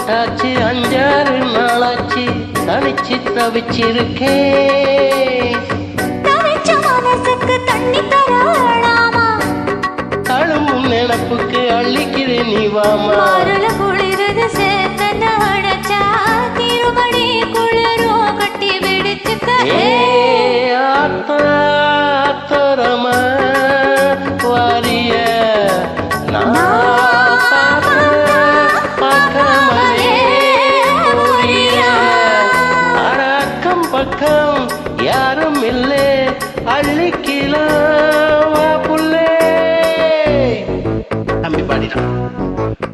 விட்டாச்சு அஞ்சாறு நாளாச்சு தனிச்சு தவிச்சிருக்கேன் தவிச்ச மனசுக்கு தண்ணி தராளாமா தழும்பும் நினப்புக்கு அள்ளிக்கிறேன் நீ வாமா மாறுல குளிரது சேர்த்தன அடைச்சா திருமணி குளிரும் கட்டி பிடிச்சுக்க ஏ ஆத்தா, ஆத்தோரமா வாரிய நான் பார்க்கிறேன், பார்க்காமலே புரிய. அட அக்கம் பக்கம் யாரும் இல்லை அள்ளிக்கலாம் வா புள்ளே தம்பி பாடினான்